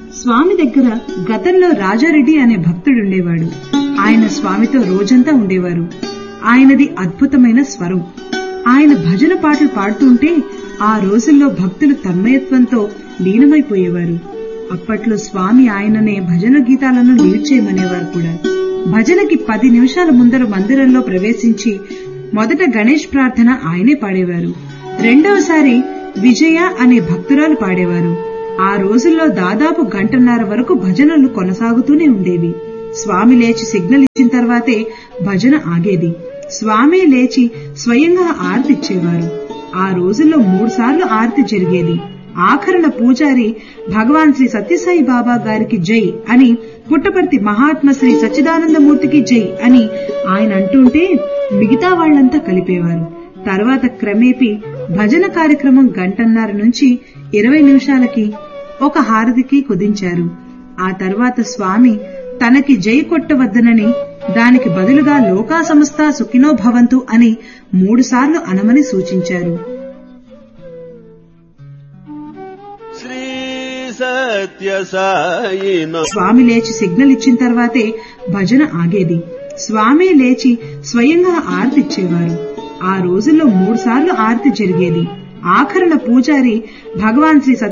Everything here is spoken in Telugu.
స్వామి దగ్గర గతంలో రాజారెడ్డి అనే భక్తుడుండేవాడు ఆయన స్వామితో రోజంతా ఉండేవారు ఆయనది అద్భుతమైన స్వరం ఆయన భజన పాటలు పాడుతుంటే ఆ రోజుల్లో భక్తులు తన్మయత్వంతో లీనమైపోయేవారు అప్పట్లో స్వామి ఆయననే భజన గీతాలను లీడ్ చేయమనేవారు కూడా భజనకి పది నిమిషాల ముందర మందిరంలో ప్రవేశించి మొదట గణేష్ ప్రార్థన ఆయనే పాడేవారు రెండవసారి విజయ అనే భక్తురాలు పాడేవారు ఆ రోజుల్లో దాదాపు గంటన్నర వరకు భజనలు కొనసాగుతూనే ఉండేవి స్వామి లేచి సిగ్నల్ ఇచ్చిన తర్వాతే భజన ఆగేది స్వామి లేచి స్వయంగా ఆరతిచ్చేవారు ఆ రోజుల్లో మూడుసార్లు ఆరతి జరిగేది ఆఖరణ పూజారి భగవాన్ శ్రీ సత్యసాయి బాబా గారికి జై అని పుట్టపర్తి మహాత్మ శ్రీ సచ్చిదానందమూర్తికి జై అని ఆయన అంటుంటే మిగతా వాళ్లంతా కలిపేవారు తర్వాత క్రమేపీ భజన కార్యక్రమం గంటన్నర నుంచి ఇరవై నిమిషాలకి ఒక హారతికి కుదించారు ఆ తర్వాత స్వామి తనకి జై కొట్టవద్దనని దానికి బదులుగా లోకా సంస్థ సుఖినో భవంతు అని మూడుసార్లు అనమని సూచించారు శ్రీ సత్య సాయిన స్వామి లేచి సిగ్నల్ ఇచ్చిన తర్వాతే భజన ఆగేది స్వామి లేచి స్వయంగా ఆరతిచ్చేవారు ఆ రోజుల్లో మూడుసార్లు ఆరతి జరిగేది ఆఖరణ పూజారి భగవాన్ శ్రీ